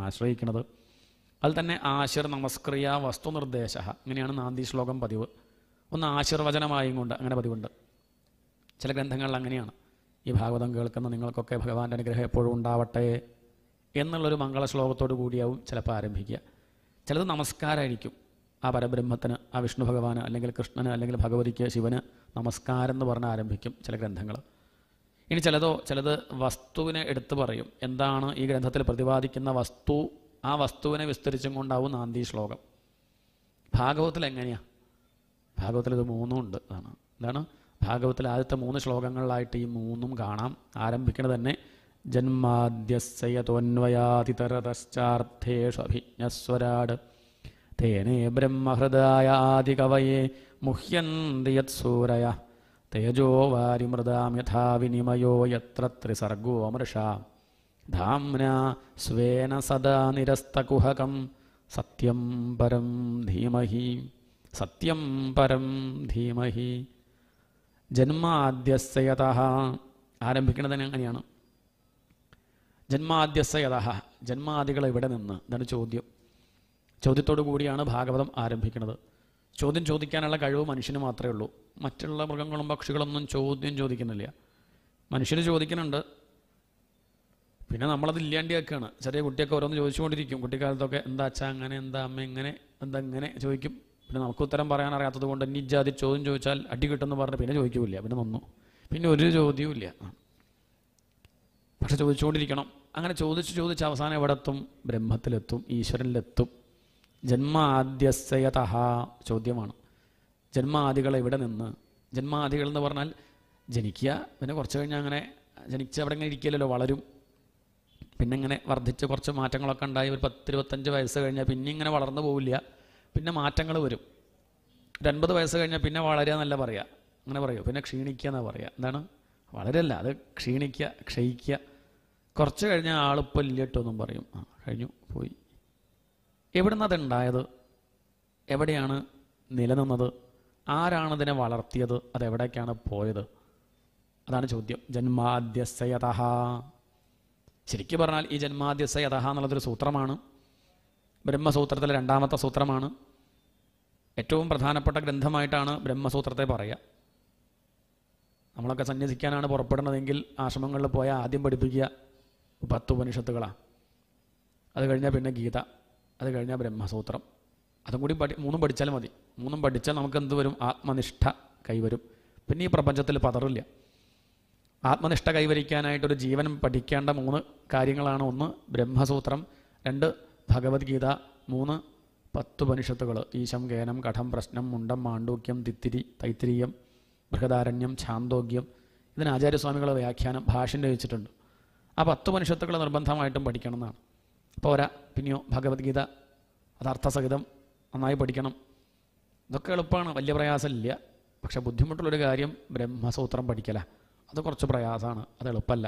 ആശ്രയിക്കുന്നത് അതിൽ തന്നെ ആശിർ നമസ്ക്രിയ വസ്തുനിർദ്ദേശ ഇങ്ങനെയാണ് നാന്ദി ശ്ലോകം പതിവ് ഒന്ന് ആശീർവചനമായും കൊണ്ട് അങ്ങനെ പതിവുണ്ട് ചില ഗ്രന്ഥങ്ങളിൽ അങ്ങനെയാണ് ഈ ഭാഗവതം കേൾക്കുന്ന നിങ്ങൾക്കൊക്കെ ഭഗവാന്റെ അനുഗ്രഹം എപ്പോഴും ഉണ്ടാവട്ടെ എന്നുള്ളൊരു മംഗള ശ്ലോകത്തോടു കൂടിയാവും ചിലപ്പോൾ ആരംഭിക്കുക ചിലത് നമസ്കാരമായിരിക്കും ആ പരബ്രഹ്മത്തിന് ആ വിഷ്ണു ഭഗവാന് അല്ലെങ്കിൽ കൃഷ്ണന് അല്ലെങ്കിൽ ഭഗവതിക്ക് ശിവന് നമസ്കാരം എന്ന് പറഞ്ഞ് ആരംഭിക്കും ചില ഗ്രന്ഥങ്ങൾ ഇനി ചിലതോ ചിലത് വസ്തുവിനെ എടുത്തു പറയും എന്താണ് ഈ ഗ്രന്ഥത്തിൽ പ്രതിപാദിക്കുന്ന വസ്തു ആ വസ്തുവിനെ വിസ്തരിച്ചും കൊണ്ടാവും നാന്ദി ശ്ലോകം ഭാഗവത്തിൽ എങ്ങനെയാ ഭാഗവത്തിൽ ഇത് മൂന്നും ഉണ്ട് അതാണ് എന്താണ് ഭാഗവത്തിൽ ആദ്യത്തെ മൂന്ന് ശ്ലോകങ്ങളിലായിട്ട് ഈ മൂന്നും കാണാം ആരംഭിക്കുന്നത് തന്നെ ജന്മാദ്യസ്യതോന്വയാതിതരതശ്ചാർത്ഥേഷു അഭിജ്ഞസ്വരാട് തേനേ ബ്രഹ്മഹൃദായാദികവയെ മുഹ്യന്തി യത്സൂരയ തേജോ വാരിമൃതാം യഥാ വിനിമയോ യത്ര ത്രിസർഗോ മൃഷാ ധാംന സ്വേന സദാ നിരസ്തകുഹകം സത്യം പരം ധീമഹി സത്യം പരം ധീമഹി ജന്മാദ്യസ്യത ആരംഭിക്കുന്നത് എങ്ങനെയാണ് ജന്മാദ്യസ്യത ജന്മാദികൾ എവിടെ നിന്ന് ഇതാണ് ചോദ്യം ചോദ്യത്തോടു കൂടിയാണ് ഭാഗവതം ആരംഭിക്കുന്നത് ചോദ്യം ചോദിക്കാനുള്ള കഴിവ് മനുഷ്യന് മാത്രമേ ഉള്ളൂ മറ്റുള്ള മൃഗങ്ങളും പക്ഷികളൊന്നും ചോദ്യം ചോദിക്കുന്നില്ല മനുഷ്യന് ചോദിക്കുന്നുണ്ട് പിന്നെ നമ്മളത് ഇല്ലാണ്ടിയാക്കുകയാണ് ചെറിയ കുട്ടിയൊക്കെ ഓരോന്ന് ചോദിച്ചുകൊണ്ടിരിക്കും കുട്ടിക്കാലത്തൊക്കെ എന്താ അച്ഛാ അങ്ങനെ എന്താ അമ്മ എങ്ങനെ എന്താ ഇങ്ങനെ ചോദിക്കും പിന്നെ നമുക്ക് ഉത്തരം പറയാൻ അറിയാത്തത് കൊണ്ട് ഇനി ജാതി ചോദ്യം ചോദിച്ചാൽ അടി കിട്ടുമെന്ന് പറഞ്ഞ് പിന്നെ ചോദിക്കൂല പിന്നെ നിന്നു പിന്നെ ഒരു ചോദ്യവും ഇല്ല പക്ഷെ ചോദിച്ചുകൊണ്ടിരിക്കണം അങ്ങനെ ചോദിച്ച് ചോദിച്ച് അവസാനം എവിടെ എത്തും ബ്രഹ്മത്തിലെത്തും ഈശ്വരനിലെത്തും ജന്മാദ്യസ്യത ചോദ്യമാണ് ജന്മാദികൾ എവിടെ നിന്ന് ജന്മാദികൾ എന്ന് പറഞ്ഞാൽ ജനിക്കുക പിന്നെ കുറച്ച് കഴിഞ്ഞാൽ അങ്ങനെ ജനിച്ച് അവിടെ ഇങ്ങനെ ഇരിക്കില്ലല്ലോ വളരും പിന്നെ ഇങ്ങനെ വർദ്ധിച്ച് കുറച്ച് മാറ്റങ്ങളൊക്കെ ഉണ്ടായി ഒരു പത്ത് ഇരുപത്തഞ്ച് വയസ്സ് കഴിഞ്ഞാൽ പിന്നെ ഇങ്ങനെ വളർന്നു പോവില്ല പിന്നെ മാറ്റങ്ങൾ വരും ഒരു അൻപത് വയസ്സ് കഴിഞ്ഞാൽ പിന്നെ വളരുക എന്നല്ല പറയുക അങ്ങനെ പറയൂ പിന്നെ ക്ഷീണിക്കുക എന്നാണ് പറയുക എന്താണ് വളരല്ല അത് ക്ഷീണിക്കുക ക്ഷയിക്കുക കുറച്ച് കഴിഞ്ഞാൽ ആളിപ്പോൾ ഇല്ല കേട്ടോ എന്നും പറയും ആ കഴിഞ്ഞു പോയി എവിടുന്ന് അതുണ്ടായത് എവിടെയാണ് നിലനിന്നത് ആരാണ് ഇതിനെ വളർത്തിയത് അതെവിടേക്കാണ് പോയത് അതാണ് ചോദ്യം ജന്മാദ്യസയത ശരിക്കും പറഞ്ഞാൽ ഈ ജന്മാദ്യസയത എന്നുള്ളതൊരു സൂത്രമാണ് ബ്രഹ്മസൂത്രത്തിലെ രണ്ടാമത്തെ സൂത്രമാണ് ഏറ്റവും പ്രധാനപ്പെട്ട ഗ്രന്ഥമായിട്ടാണ് ബ്രഹ്മസൂത്രത്തെ പറയുക നമ്മളൊക്കെ സന്യസിക്കാനാണ് പുറപ്പെടുന്നതെങ്കിൽ ആശ്രമങ്ങളിൽ പോയാൽ ആദ്യം പഠിപ്പിക്കുക പത്ത് ഉപനിഷത്തുകളാണ് അത് കഴിഞ്ഞാൽ പിന്നെ ഗീത അത് കഴിഞ്ഞാൽ ബ്രഹ്മസൂത്രം അതും കൂടി പഠി മൂന്നും പഠിച്ചാൽ മതി മൂന്നും പഠിച്ചാൽ നമുക്ക് എന്ത് വരും ആത്മനിഷ്ഠ കൈവരും പിന്നെ ഈ പ്രപഞ്ചത്തിൽ പതറില്ല ആത്മനിഷ്ഠ കൈവരിക്കാനായിട്ടൊരു ജീവൻ പഠിക്കേണ്ട മൂന്ന് കാര്യങ്ങളാണ് ഒന്ന് ബ്രഹ്മസൂത്രം രണ്ട് ഭഗവത്ഗീത മൂന്ന് പത്തുപനിഷത്തുകൾ ഈശം കേനം കഠം പ്രശ്നം മുണ്ടം മാണ്ഡൂക്യം തിത്തിരി തൈത്തിരീയം ബൃഹദാരണ്യം ഛാന്തോഗ്യം ഇതിന് ആചാര്യസ്വാമികൾ വ്യാഖ്യാനം ഭാഷ്യം രചിച്ചിട്ടുണ്ട് ആ പത്ത് ഉപനിഷത്തുകൾ നിർബന്ധമായിട്ടും പഠിക്കണം എന്നാണ് പോരാ പിന്നെയോ ഭഗവത്ഗീത അത് അർത്ഥസഹിതം നന്നായി പഠിക്കണം ഇതൊക്കെ എളുപ്പമാണ് വലിയ പ്രയാസമില്ല പക്ഷെ ബുദ്ധിമുട്ടുള്ളൊരു കാര്യം ബ്രഹ്മസൂത്രം പഠിക്കല അത് കുറച്ച് പ്രയാസമാണ് അത് എളുപ്പമല്ല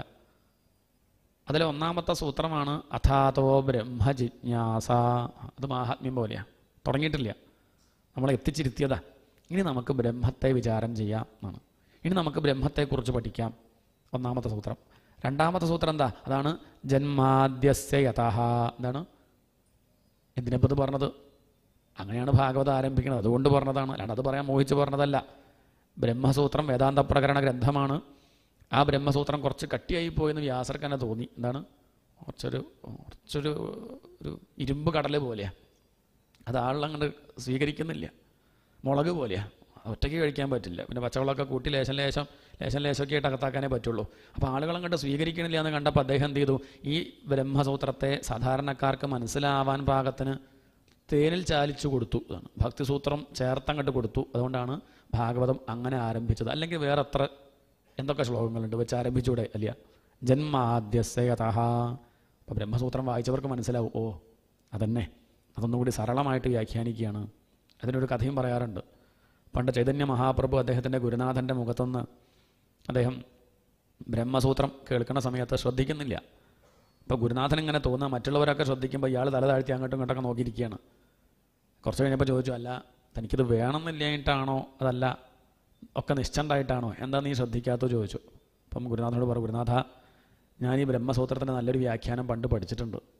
അതിലെ ഒന്നാമത്തെ സൂത്രമാണ് അഥാതോ ബ്രഹ്മ ജിജ്ഞാസ അത് മാഹാത്മ്യം പോലെയാണ് തുടങ്ങിയിട്ടില്ല നമ്മളെ എത്തിച്ചിരുത്തിയതാ ഇനി നമുക്ക് ബ്രഹ്മത്തെ വിചാരം ചെയ്യാം എന്നാണ് ഇനി നമുക്ക് ബ്രഹ്മത്തെക്കുറിച്ച് പഠിക്കാം ഒന്നാമത്തെ സൂത്രം രണ്ടാമത്തെ സൂത്രം എന്താ അതാണ് ജന്മാദ്യസ്യ യഥ എന്താണ് എന്തിനപ്പോൾ ഇത് പറഞ്ഞത് അങ്ങനെയാണ് ഭാഗവതം ആരംഭിക്കുന്നത് അതുകൊണ്ട് പറഞ്ഞതാണ് അല്ലാണ്ട് അത് പറയാൻ മോഹിച്ച് പറഞ്ഞതല്ല ബ്രഹ്മസൂത്രം വേദാന്ത പ്രകരണ ഗ്രന്ഥമാണ് ആ ബ്രഹ്മസൂത്രം കുറച്ച് കട്ടിയായി പോയെന്ന് വ്യാസർക്ക് തന്നെ തോന്നി എന്താണ് കുറച്ചൊരു കുറച്ചൊരു ഒരു ഇരുമ്പ് കടല് പോലെയാണ് അത് ആളിലങ്ങോട്ട് സ്വീകരിക്കുന്നില്ല മുളക് പോലെയാണ് ഒറ്റയ്ക്ക് കഴിക്കാൻ പറ്റില്ല പിന്നെ പച്ചവെള്ളമൊക്കെ കൂട്ടി ലേശം ലേശം ലേശം ലേശമൊക്കെ ആയിട്ട് അകത്താക്കാനേ പറ്റുള്ളൂ അപ്പോൾ ആളുകൾ അങ്ങോട്ട് സ്വീകരിക്കണില്ല എന്ന് കണ്ടപ്പോൾ അദ്ദേഹം എന്ത് ചെയ്തു ഈ ബ്രഹ്മസൂത്രത്തെ സാധാരണക്കാർക്ക് മനസ്സിലാവാൻ പാകത്തിന് തേനിൽ ചാലിച്ചു കൊടുത്തു ഇതാണ് ഭക്തിസൂത്രം ചേർത്തങ്ങോട്ട് കൊടുത്തു അതുകൊണ്ടാണ് ഭാഗവതം അങ്ങനെ ആരംഭിച്ചത് അല്ലെങ്കിൽ വേറെ എത്ര എന്തൊക്കെ ശ്ലോകങ്ങളുണ്ട് വെച്ച് ആരംഭിച്ചൂടെ അല്ല ജന്മാദ്യസയത അപ്പോൾ ബ്രഹ്മസൂത്രം വായിച്ചവർക്ക് മനസ്സിലാവും ഓ അതന്നെ അതൊന്നുകൂടി സരളമായിട്ട് വ്യാഖ്യാനിക്കുകയാണ് അതിനൊരു കഥയും പറയാറുണ്ട് പണ്ട് ചൈതന്യ മഹാപ്രഭു അദ്ദേഹത്തിൻ്റെ ഗുരുനാഥൻ്റെ മുഖത്തുനിന്ന് അദ്ദേഹം ബ്രഹ്മസൂത്രം കേൾക്കുന്ന സമയത്ത് ശ്രദ്ധിക്കുന്നില്ല ഇപ്പോൾ ഗുരുനാഥൻ ഇങ്ങനെ തോന്നുക മറ്റുള്ളവരൊക്കെ ശ്രദ്ധിക്കുമ്പോൾ ഇയാൾ തല താഴ്ത്തി അങ്ങോട്ടും ഇങ്ങോട്ടൊക്കെ നോക്കിയിരിക്കുകയാണ് കുറച്ച് കഴിഞ്ഞപ്പോൾ ചോദിച്ചു അല്ല തനിക്കിത് വേണമെന്നില്ലായിട്ടാണോ അതല്ല ഒക്കെ നിശ്ചണ്ടായിട്ടാണോ എന്താ നീ ശ്രദ്ധിക്കാത്തോ ചോദിച്ചു അപ്പം ഗുരുനാഥനോട് പറഞ്ഞു ഗുരുനാഥ ഞാൻ ഈ ബ്രഹ്മസൂത്രത്തിന് നല്ലൊരു വ്യാഖ്യാനം പണ്ട് പഠിച്ചിട്ടുണ്ട്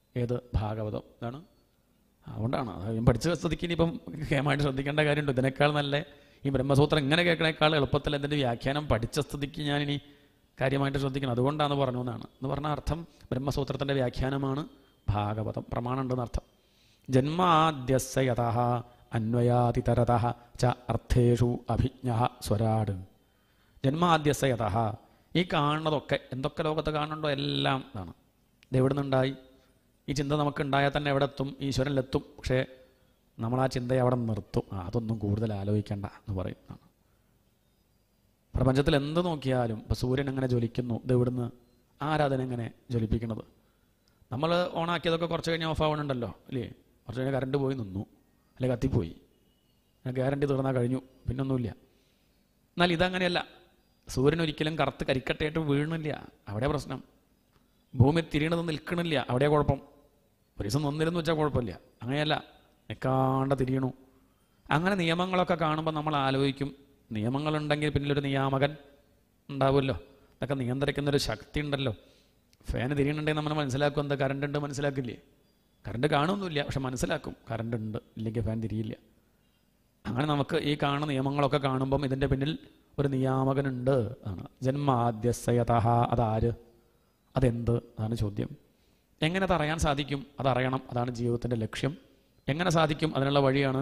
ഏത് ഭാഗവതം ഇതാണ് അതുകൊണ്ടാണ് അത് ഞാൻ പഠിച്ച സ്ഥിതിക്ക് ഇനിയിപ്പം കേമായിട്ട് ശ്രദ്ധിക്കേണ്ട കാര്യമുണ്ട് ഇതിനേക്കാൾ നല്ല ഈ ബ്രഹ്മസൂത്രം ഇങ്ങനെ കേൾക്കണേക്കാൾ എളുപ്പത്തിൽ അതിൻ്റെ വ്യാഖ്യാനം പഠിച്ച സ്ഥിതിക്ക് ഞാനിനി കാര്യമായിട്ട് ശ്രദ്ധിക്കണം അതുകൊണ്ടാണ് പറഞ്ഞു എന്നാണ് എന്ന് പറഞ്ഞ അർത്ഥം ബ്രഹ്മസൂത്രത്തിൻ്റെ വ്യാഖ്യാനമാണ് ഭാഗവതം പ്രമാണമുണ്ടെന്ന് അർത്ഥം ജന്മാദ്യസ്യ യഥ അന്വയാതിതരത ച അർത്ഥേഷു അഭിജ്ഞ സ്വരാട് ജന്മാദ്യസ്യ യഥ ഈ കാണുന്നതൊക്കെ എന്തൊക്കെ ലോകത്ത് കാണുന്നുണ്ടോ എല്ലാം ഇതാണ് ഇത് എവിടെ നിന്നുണ്ടായി ഈ ചിന്ത നമുക്ക് ഉണ്ടായാൽ തന്നെ എവിടെ എത്തും ഈശ്വരനിലെത്തും പക്ഷേ നമ്മൾ ആ ചിന്തയെ അവിടെ നിർത്തും ആ, അതൊന്നും കൂടുതൽ ആലോചിക്കേണ്ട എന്ന് പറയും ആണ്. പ്രപഞ്ചത്തിൽ എന്ത് നോക്കിയാലും ഇപ്പോൾ സൂര്യൻ എങ്ങനെ ജ്വലിക്കുന്നു ഇത് ഇവിടുന്ന് ആരാധനെങ്ങനെ ജ്വലിപ്പിക്കുന്നത് നമ്മൾ ഓണാക്കിയതൊക്കെ കുറച്ച് കഴിഞ്ഞ് ഓഫ് ആവണുണ്ടല്ലോ അല്ലേ കുറച്ച് കഴിഞ്ഞ് കറണ്ട് പോയി നിന്നു അല്ലെ കത്തിപ്പോയി ഗ്യാരണ്ടി തീർന്നാൽ കഴിഞ്ഞു പിന്നൊന്നുമില്ല എന്നാൽ ഇതങ്ങനെയല്ല സൂര്യൻ ഒരിക്കലും കറുത്ത് കരിക്കട്ടയായിട്ട് വീഴണില്ല അവിടെ പ്രശ്നം ഭൂമി തിരിയണത് നിൽക്കണില്ല അവിടെ കുഴപ്പം ഒരു ദിവസം നിന്നിരുന്നു വെച്ചാൽ കുഴപ്പമില്ല അങ്ങനെയല്ല നിൽക്കാണ്ട് തിരിയണു അങ്ങനെ നിയമങ്ങളൊക്കെ കാണുമ്പോൾ നമ്മൾ ആലോചിക്കും നിയമങ്ങളുണ്ടെങ്കിൽ പിന്നിലൊരു നിയാമകൻ ഉണ്ടാവുമല്ലോ ഇതൊക്കെ നിയന്ത്രിക്കുന്നൊരു ശക്തി ഉണ്ടല്ലോ ഫാൻ തിരിയണുണ്ടെങ്കിൽ നമ്മൾ മനസ്സിലാക്കും എന്താ കറണ്ട് ഉണ്ട് മനസ്സിലാക്കില്ലേ കറണ്ട് കാണുമൊന്നുമില്ല പക്ഷെ മനസ്സിലാക്കും കറണ്ട് ഉണ്ട് ഇല്ലെങ്കിൽ ഫാൻ തിരിയില്ല അങ്ങനെ നമുക്ക് ഈ കാണുന്ന നിയമങ്ങളൊക്കെ കാണുമ്പം ഇതിൻ്റെ പിന്നിൽ ഒരു നിയാമകനുണ്ട് ആണ് ജന്മാദ്യസയത അതാര് അതെന്ത് അതാണ് ചോദ്യം എങ്ങനെ അത് അറിയാൻ സാധിക്കും അതറിയണം അതാണ് ജീവിതത്തിൻ്റെ ലക്ഷ്യം എങ്ങനെ സാധിക്കും അതിനുള്ള വഴിയാണ്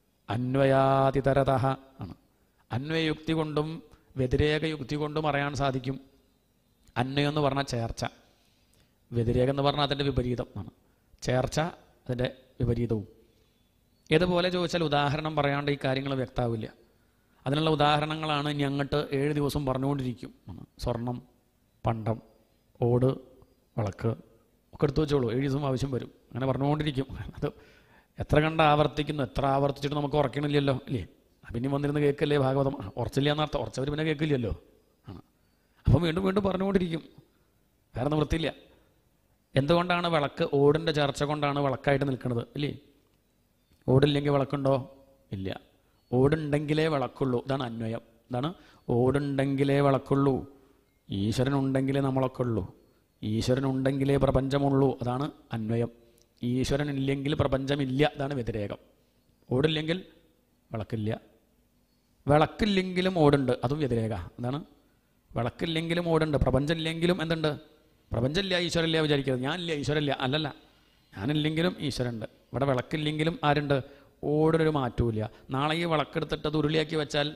അന്വയാതിതരത ആണ് അന്വയയുക്തി കൊണ്ടും വ്യതിരേക യുക്തി കൊണ്ടും അറിയാൻ സാധിക്കും അന്വയം എന്ന് പറഞ്ഞാൽ ചേർച്ച വ്യതിരേകം എന്ന് പറഞ്ഞാൽ അതിൻ്റെ വിപരീതം ആണ് ചേർച്ച അതിൻ്റെ വിപരീതവും ഏതുപോലെ ചോദിച്ചാൽ ഉദാഹരണം പറയാണ്ട് ഈ കാര്യങ്ങൾ വ്യക്തമാവില്ല അതിനുള്ള ഉദാഹരണങ്ങളാണ് ഇനി അങ്ങോട്ട് ഏഴ് ദിവസം പറഞ്ഞുകൊണ്ടിരിക്കും ആണ്. സ്വർണം പണ്ടം ഓട് വിളക്ക് ഒക്കെ എടുത്തു വെച്ചോളൂ ഏഴ് ദിവസം ആവശ്യം വരും അങ്ങനെ പറഞ്ഞുകൊണ്ടിരിക്കും അത് എത്ര കണ്ട് ആവർത്തിക്കുന്നു എത്ര ആവർത്തിച്ചിട്ട് നമുക്ക് ഉറക്കണില്ലല്ലോ അല്ലേ പിന്നെ വന്നിരുന്ന് കേൾക്കല്ലേ ഭാഗവതം ആ, ഉറച്ചില്ല എന്നർത്ഥം ഉറച്ചവർ പിന്നെ കേൾക്കില്ലല്ലോ ആണ് അപ്പം വീണ്ടും വീണ്ടും പറഞ്ഞുകൊണ്ടിരിക്കും വേറെ നിവൃത്തിയില്ല എന്തുകൊണ്ടാണ് വിളക്ക് ഓടിൻ്റെ ചർച്ച കൊണ്ടാണ് വിളക്കായിട്ട് നിൽക്കുന്നത് ഇല്ലേ ഓടില്ലെങ്കിൽ വിളക്കുണ്ടോ ഇല്ല ഓടുണ്ടെങ്കിലേ വിളക്കുള്ളൂ ഇതാണ് അന്വയം ഇതാണ് ഓടുണ്ടെങ്കിലേ വിളക്കുള്ളൂ ഈശ്വരൻ ഉണ്ടെങ്കിലേ നമ്മളൊക്കെ ഉള്ളൂ ഈശ്വരൻ ഉണ്ടെങ്കിലേ പ്രപഞ്ചമുള്ളൂ അതാണ് അന്വയം ഈശ്വരൻ ഇല്ലെങ്കിൽ പ്രപഞ്ചമില്ല അതാണ് വ്യതിരേകം ഓടില്ലെങ്കിൽ വിളക്കില്ല വിളക്കില്ലെങ്കിലും ഓടുണ്ട് അതും വ്യതിരേക എന്താണ് വിളക്കില്ലെങ്കിലും ഓടുണ്ട് പ്രപഞ്ചമില്ലെങ്കിലും എന്തുണ്ട് പ്രപഞ്ചമില്ല ഈശ്വരല്ല വിചാരിക്കരുത് ഞാനില്ല ഈശ്വരല്ല അല്ലല്ല ഞാനില്ലെങ്കിലും ഈശ്വരുണ്ട് ഇവിടെ വിളക്കില്ലെങ്കിലും ആരുണ്ട് ഓടിനൊരു മാറ്റവുമില്ല നാളെ ഈ വിളക്കെടുത്തിട്ട് അത് ഉരുളിയാക്കി വെച്ചാൽ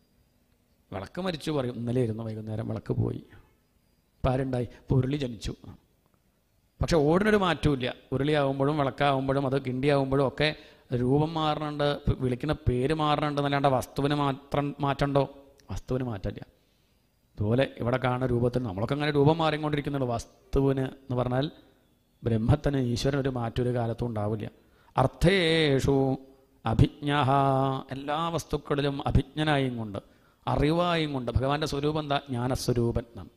വിളക്ക് മരിച്ചു പറയും ഇന്നലെ ഇരുന്നു വൈകുന്നേരം വിളക്ക് പോയി ഇപ്പം ആരുണ്ടായി ഇപ്പോൾ ഉരുളി ജനിച്ചു പക്ഷെ ഓടിനൊരു മാറ്റവുമില്ല ഉരുളിയാവുമ്പോഴും വിളക്കാവുമ്പോഴും അത് കിണ്ടിയാവുമ്പോഴും ഒക്കെ രൂപം മാറുന്നുണ്ട് പ് വിളിക്കുന്ന പേര് മാറുന്നുണ്ട് എന്നല്ലാണ്ട് വസ്തുവിന് മാത്രം മാറ്റണ്ടോ വസ്തുവിന് മാറ്റമില്ല അതുപോലെ ഇവിടെ കാണുന്ന രൂപത്തിന് നമ്മളൊക്കെ അങ്ങനെ രൂപം മാറിക്കൊണ്ടിരിക്കുന്നുള്ളൂ വസ്തുവിന് എന്ന് പറഞ്ഞാൽ ബ്രഹ്മത്തിന് ഈശ്വരൻ ഒരു മാറ്റം ഒരു കാലത്തും ഉണ്ടാവില്ല അർത്ഥേഷു അഭിജ്ഞ എല്ലാ വസ്തുക്കളിലും അഭിജ്ഞനായും കൊണ്ട് അറിവായും കൊണ്ട് ഭഗവാന്റെ സ്വരൂപം എന്താ ജ്ഞാനസ്വരൂപൻ എന്നാണ്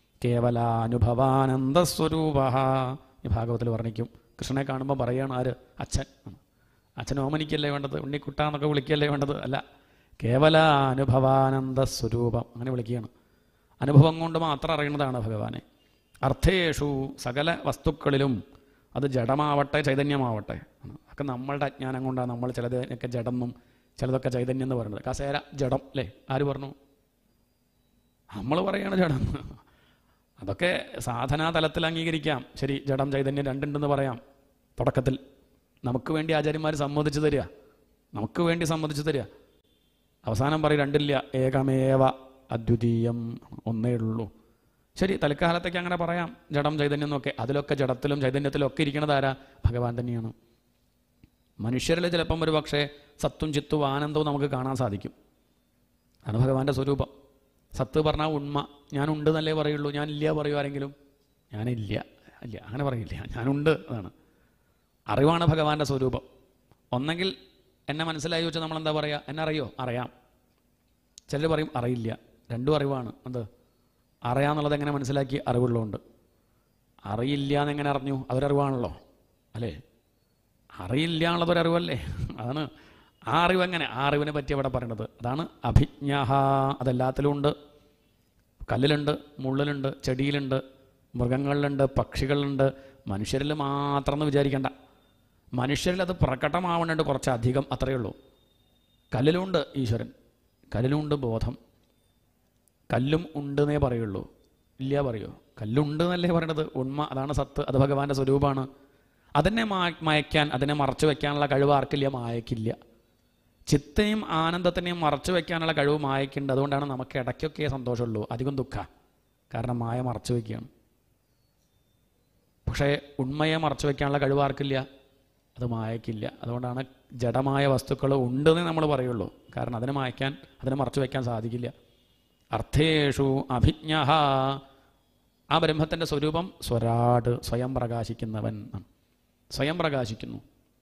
കേവലാനുഭവാനന്ദസ്വരൂപ ഈ ഭാഗവത്തിൽ വർണ്ണിക്കും കൃഷ്ണനെ കാണുമ്പോൾ പറയാണ് ആര് അച്ഛൻ ആണ്. അച്ഛൻ ഓമനിക്കല്ലേ വേണ്ടത് ഉണ്ണിക്കുട്ട എന്നൊക്കെ വിളിക്കല്ലേ വേണ്ടത് അല്ല കേവലാനുഭവാനന്ദ സ്വരൂപം അങ്ങനെ വിളിക്കുകയാണ് അനുഭവം കൊണ്ട് മാത്രം അറിയുന്നതാണ് ഭഗവാനെ അർത്ഥേഷു സകല വസ്തുക്കളിലും അത് ജഡമാവട്ടെ ചൈതന്യമാവട്ടെ ആണ്. ഒക്കെ നമ്മളുടെ അജ്ഞാനം കൊണ്ടാണ് നമ്മൾ ചിലതിനൊക്കെ ജഡമെന്നും ചിലതൊക്കെ ചൈതന്യം എന്ന് പറയുന്നത് കസേര ജഡം അല്ലേ ആര് പറഞ്ഞു നമ്മൾ പറയാണ് ജഡം അതൊക്കെ സാധനാ തലത്തിൽ അംഗീകരിക്കാം ശരി ജഡം ചൈതന്യം രണ്ടുണ്ടെന്ന് പറയാം തുടക്കത്തിൽ നമുക്ക് വേണ്ടി ആചാര്യന്മാർ സമ്മതിച്ചു തരിക നമുക്ക് വേണ്ടി സമ്മതിച്ചു തരിക അവസാനം പറയും രണ്ടില്ല ഏകമേവ അദ്വിതീയം ഒന്നേ ഉള്ളൂ ശരി തൽക്കാലത്തേക്ക് അങ്ങനെ പറയാം ജഡം ചൈതന്യം എന്നൊക്കെ അതിലൊക്കെ ജഡത്തിലും ചൈതന്യത്തിലും ഒക്കെ ഇരിക്കുന്നത് ആരാ ഭഗവാൻ തന്നെയാണ് മനുഷ്യരിൽ ചിലപ്പം ഒരു പക്ഷേ സത്തും ചിത്തും ആനന്ദവും നമുക്ക് കാണാൻ സാധിക്കും അതാണ് ഭഗവാന്റെ സ്വരൂപം സത്ത് പറഞ്ഞാൽ ഉണ്മ ഞാനുണ്ട് എന്നല്ലേ പറയുള്ളൂ ഞാൻ ഇല്ല പറയൂ ആരെങ്കിലും ഞാനില്ല ഇല്ല അങ്ങനെ പറയില്ല ഞാനുണ്ട് അതാണ് അറിവാണ് ഭഗവാന്റെ സ്വരൂപം ഒന്നെങ്കിൽ എന്നെ മനസ്സിലായി വെച്ചാൽ നമ്മൾ എന്താ പറയുക എന്നെ അറിയോ അറിയാം ചിലർ പറയും അറിയില്ല രണ്ടും അറിവാണ് എന്ത് അറിയാന്നുള്ളത് എങ്ങനെ മനസ്സിലാക്കി അറിവുള്ളതുകൊണ്ട് അറിയില്ല എന്നെങ്ങനെ അറിഞ്ഞു അതൊരറിവാണല്ലോ അല്ലേ അറിയില്ല എന്നുള്ളതൊരറിവല്ലേ അതാണ് ആ അറിവ് എങ്ങനെ ആ അറിവിനെ പറ്റി അവിടെ പറയണത് അതാണ് അഭിജ്ഞ അതെല്ലാത്തിലും ഉണ്ട് കല്ലിലുണ്ട് മുള്ളിലുണ്ട് ചെടിയിലുണ്ട് മൃഗങ്ങളിലുണ്ട് പക്ഷികളിലുണ്ട് മനുഷ്യരിൽ മാത്രം എന്ന് വിചാരിക്കേണ്ട മനുഷ്യരിൽ അത് പ്രകടമാവുന്നുണ്ട് കുറച്ചധികം അത്രയേ ഉള്ളൂ കല്ലിലുണ്ട് ഈശ്വരൻ കല്ലിലുണ്ട് ബോധം കല്ലും ഉണ്ടെന്നേ പറയുള്ളൂ ഇല്ല പറയോ കല്ലുണ്ട് എന്നല്ലേ പറയണത് ഉണ്മ അതാണ് സത്ത് അത് ഭഗവാന്റെ സ്വരൂപമാണ് അതിനെ മാ മയക്കാൻ അതിനെ മറച്ചു വെക്കാനുള്ള കഴിവ് ആർക്കില്ല മായക്കില്ല ചിത്തയും ആനന്ദത്തിനെയും മറച്ചു വെക്കാനുള്ള കഴിവ് മായക്കുണ്ട് അതുകൊണ്ടാണ് നമുക്ക് ഇടയ്ക്കൊക്കെ സന്തോഷമുള്ളൂ അധികം ദുഃഖ കാരണം മായ മറച്ചു വെക്കുകയാണ് പക്ഷേ ഉണ്മയെ മറച്ചു വെക്കാനുള്ള കഴിവ് ആർക്കില്ല അത് മായക്കില്ല അതുകൊണ്ടാണ് ജഡമായ വസ്തുക്കൾ ഉണ്ടെന്ന് നമ്മൾ പറയുള്ളൂ കാരണം അതിനെ മായ്ക്കാൻ അതിനെ മറച്ചു വെക്കാൻ സാധിക്കില്ല അർത്ഥേഷു അഭിജ്ഞ ആ ബ്രഹ്മത്തിൻ്റെ സ്വരൂപം സ്വരാട് സ്വയം പ്രകാശിക്കുന്നവൻ ആണ്. സ്വയം പ്രകാശിക്കുന്നു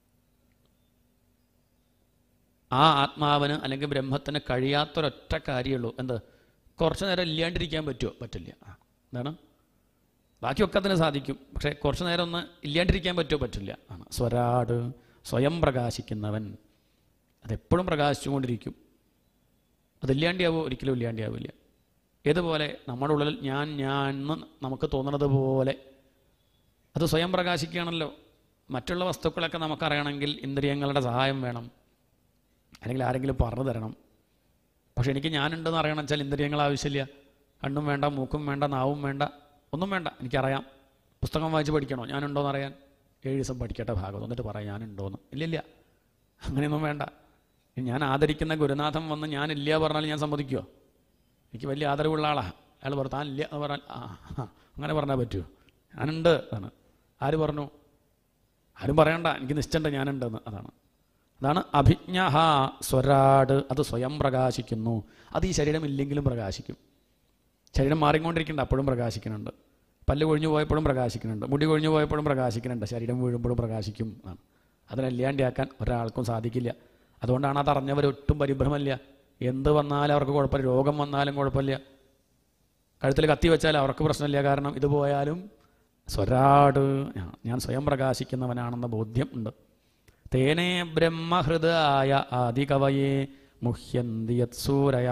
ആ ആത്മാവിന് അല്ലെങ്കിൽ ബ്രഹ്മത്തിന് കഴിയാത്തൊരൊറ്റ കാര്യമുള്ളൂ എന്ത് കുറച്ച് നേരം ഇല്ലാണ്ടിരിക്കാൻ പറ്റുമോ പറ്റില്ല ആ, എന്താണ് ബാക്കിയൊക്കെ അതിന് സാധിക്കും പക്ഷേ കുറച്ച് നേരം ഒന്ന് ഇല്ലാണ്ടിരിക്കാൻ പറ്റുമോ പറ്റില്ല ആണ് സ്വരാട് സ്വയം പ്രകാശിക്കുന്നവൻ അതെപ്പോഴും പ്രകാശിച്ചുകൊണ്ടിരിക്കും അതില്ലാണ്ടിയാവോ ഒരിക്കലും ഇല്ലാണ്ടിയാവില്ല ഏതുപോലെ നമ്മുടെ ഉള്ളിൽ ഞാൻ ഞാൻ എന്ന് നമുക്ക് തോന്നുന്നത് പോലെ അത് സ്വയം പ്രകാശിക്കുകയാണല്ലോ മറ്റുള്ള വസ്തുക്കളൊക്കെ നമുക്കറിയണമെങ്കിൽ ഇന്ദ്രിയങ്ങളുടെ സഹായം വേണം അല്ലെങ്കിൽ ആരെങ്കിലും പറഞ്ഞു തരണം പക്ഷെ എനിക്ക് ഞാനുണ്ടെന്ന് അറിയണം വെച്ചാൽ ഇന്ദ്രിയങ്ങൾ ആവശ്യമില്ല കണ്ണും വേണ്ട മൂക്കും വേണ്ട നാവും വേണ്ട ഒന്നും വേണ്ട എനിക്കറിയാം പുസ്തകം വായിച്ച് പഠിക്കണോ ഞാനുണ്ടോയെന്ന് അറിയാൻ ഏഴ് ദിവസം പഠിക്കട്ടെ ഭാഗം എന്നിട്ട് പറയാം ഞാനുണ്ടോയെന്ന് ഇല്ലില്ല അങ്ങനെയൊന്നും വേണ്ട ഞാൻ ആദരിക്കുന്ന ഗുരുനാഥൻ വന്ന് ഞാനില്ല പറഞ്ഞാൽ ഞാൻ സമ്മതിക്കുമോ എനിക്ക് വലിയ ആദരവുള്ള ആളാണ് അയാൾ പറഞ്ഞു താനില്ല എന്ന് പറഞ്ഞാൽ ആ ആ, അങ്ങനെ പറഞ്ഞാൽ പറ്റുമോ ഞാനുണ്ട് അതാണ് ആര് പറഞ്ഞു ആരും പറയണ്ട എനിക്ക് നിശ്ചയുണ്ട് ഞാനുണ്ടെന്ന് അതാണ് അതാണ് അഭിജ്ഞ സ്വരാട് അത് സ്വയം പ്രകാശിക്കുന്നു അത് ഈ ശരീരം ഇല്ലെങ്കിലും പ്രകാശിക്കും ശരീരം മാറിക്കൊണ്ടിരിക്കുന്നുണ്ട് അപ്പോഴും പ്രകാശിക്കുന്നുണ്ട് പല്ല് കൊഴിഞ്ഞു പോയപ്പോഴും പ്രകാശിക്കുന്നുണ്ട് മുടി കൊഴിഞ്ഞു പോയപ്പോഴും പ്രകാശിക്കുന്നുണ്ട് ശരീരം വീഴുമ്പോഴും പ്രകാശിക്കും എന്നാണ് അതിനല്ലാണ്ടിയാക്കാൻ ഒരാൾക്കും സാധിക്കില്ല അതുകൊണ്ടാണ് അത് അറിഞ്ഞവർ ഒട്ടും പരിഭ്രമമില്ല എന്ത് വന്നാലും അവർക്ക് കുഴപ്പമില്ല രോഗം വന്നാലും കുഴപ്പമില്ല കഴുത്തിൽ കത്തി വെച്ചാൽ അവർക്ക് പ്രശ്നമില്ല കാരണം ഇത് പോയാലും സ്വരാട് ഞാൻ- ഞാൻ സ്വയം പ്രകാശിക്കുന്നവനാണെന്ന ബോധ്യം ഉണ്ട് തേനേ ബ്രഹ്മഹൃദായ ആദികവയെ മുഹ്യന്തി യത്സൂരയ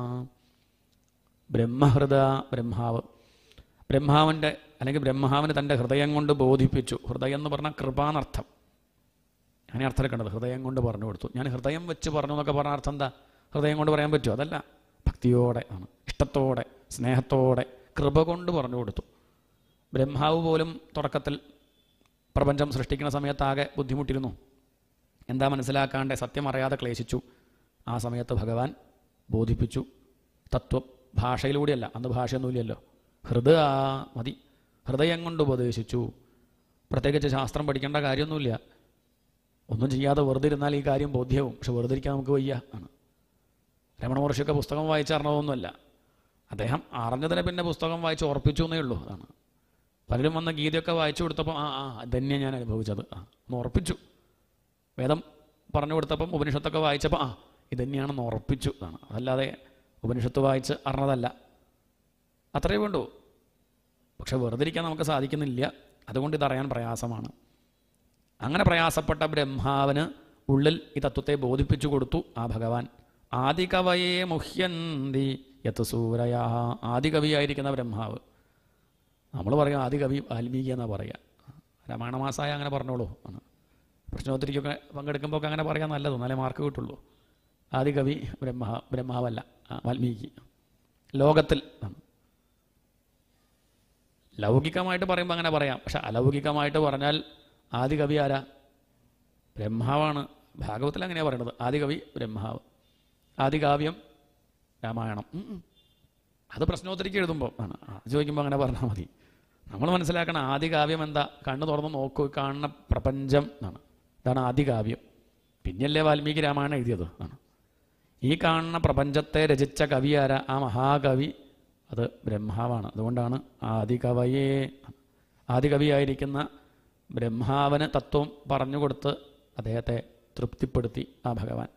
ബ്രഹ്മഹൃദ ബ്രഹ്മാവ് ബ്രഹ്മാവിൻ്റെ അല്ലെങ്കിൽ ബ്രഹ്മാവിന് തൻ്റെ ഹൃദയം കൊണ്ട് ബോധിപ്പിച്ചു ഹൃദയം എന്ന് പറഞ്ഞാൽ കൃപാനർത്ഥം അങ്ങനെ അർത്ഥം എടുക്കേണ്ടത് ഹൃദയം കൊണ്ട് പറഞ്ഞു കൊടുത്തു ഞാൻ ഹൃദയം വെച്ച് പറഞ്ഞു എന്നൊക്കെ പറഞ്ഞ അർത്ഥം എന്താ ഹൃദയം കൊണ്ട് പറയാൻ പറ്റുമോ അതല്ല ഭക്തിയോടെ ആണ് ഇഷ്ടത്തോടെ സ്നേഹത്തോടെ കൃപ കൊണ്ട് പറഞ്ഞു കൊടുത്തു ബ്രഹ്മാവ് പോലും തുടക്കത്തിൽ പ്രപഞ്ചം സൃഷ്ടിക്കുന്ന സമയത്താകെ ബുദ്ധിമുട്ടിരുന്നു എന്താ മനസ്സിലാക്കാണ്ട് സത്യം അറിയാതെ ക്ലേശിച്ചു ആ സമയത്ത് ഭഗവാൻ ബോധിപ്പിച്ചു തത്വം ഭാഷയിലൂടെയല്ല അന്ന് ഭാഷയൊന്നുമില്ലല്ലോ ഹൃദയ മതി ഹൃദയം കൊണ്ട് ഉപദേശിച്ചു പ്രത്യേകിച്ച് ശാസ്ത്രം പഠിക്കേണ്ട കാര്യമൊന്നുമില്ല ഒന്നും ചെയ്യാതെ വെറുതെ ഇരുന്നാൽ ഈ കാര്യം ബോധ്യവും പക്ഷെ വെറുതെ ഇരിക്കാൻ നമുക്ക് വയ്യ ആണ് രമണ മഹർഷിയൊക്കെ പുസ്തകം വായിച്ചറിഞ്ഞതൊന്നുമല്ല അദ്ദേഹം അറിഞ്ഞതിനെ പിന്നെ പുസ്തകം വായിച്ച് ഉറപ്പിച്ചു എന്നേ ഉള്ളൂ അതാണ് പലരും വന്ന ഗീതയൊക്കെ വായിച്ചു കൊടുത്തപ്പോൾ ആ ആ ഇതന്നെയാണ് ഞാൻ അനുഭവിച്ചത് ആ ഒന്ന് ഉറപ്പിച്ചു വേദം പറഞ്ഞു കൊടുത്തപ്പം ഉപനിഷത്തൊക്കെ വായിച്ചപ്പോൾ ആ ഇതന്നെയാണെന്ന് ഉറപ്പിച്ചു എന്നാണ് അതല്ലാതെ ഉപനിഷത്ത് വായിച്ച് അറിഞ്ഞതല്ല അത്രയേ വേണ്ടൂ പക്ഷെ വെറുതെ ഇരിക്കാൻ നമുക്ക് സാധിക്കുന്നില്ല അതുകൊണ്ട് ഇതറിയാൻ പ്രയാസമാണ് അങ്ങനെ പ്രയാസപ്പെട്ട ബ്രഹ്മാവിന് ഉള്ളിൽ ഈ തത്വത്തെ ബോധിപ്പിച്ചു കൊടുത്തു ആ ഭഗവാൻ ആദികവയെ മുഹ്യന്തി യത്ത് സൂരയ ആദികവിയായിരിക്കുന്ന ബ്രഹ്മാവ് നമ്മൾ പറയും ആദികവി വാൽമീകി എന്നാ പറയുക രാമായണമാസായ അങ്ങനെ പറഞ്ഞോളൂ ആണ് പ്രശ്നോത്തരിക്കൊക്കെ പങ്കെടുക്കുമ്പോൾ ഒക്കെ അങ്ങനെ പറയാൻ നല്ലത് എന്നാലേ മാർക്ക് കിട്ടുള്ളൂ ആദികവി ബ്രഹ്മ ബ്രഹ്മാവല്ല ആ, വാൽമീകി ലോകത്തിൽ ആണ്. ലൗകികമായിട്ട് പറയുമ്പോൾ അങ്ങനെ പറയാം പക്ഷെ അലൗകികമായിട്ട് പറഞ്ഞാൽ ആദികവി ആരാ ബ്രഹ്മാവാണ് ഭാഗവത്തിൽ അങ്ങനെയാണ് പറയണത് ആദികവി ബ്രഹ്മാവ് ആദികാവ്യം രാമായണം ഉം, ഉം. അത് പ്രശ്നോത്തരിക്ക് എഴുതുമ്പോൾ ആണ് ആ, അത് ചോദിക്കുമ്പോൾ അങ്ങനെ പറഞ്ഞാൽ മതി നമ്മൾ മനസ്സിലാക്കണം ആദികാവ്യം എന്താ കണ്ണ് തുറന്ന് നോക്കൂ കാണുന്ന പ്രപഞ്ചം എന്നാണ് ഇതാണ് ആദികാവ്യം പിന്നെയല്ലേ വാൽമീകി രാമായണം എഴുതിയത് ആണ് ഈ കാണുന്ന പ്രപഞ്ചത്തെ രചിച്ച കവി ആരാ ആ മഹാകവി അത് ബ്രഹ്മാവാണ് അതുകൊണ്ടാണ് ആദികവയെ ആദികവിയായിരിക്കുന്ന ബ്രഹ്മാവിന് തത്വം പറഞ്ഞു കൊടുത്ത് അദ്ദേഹത്തെ തൃപ്തിപ്പെടുത്തി ആ ഭഗവാൻ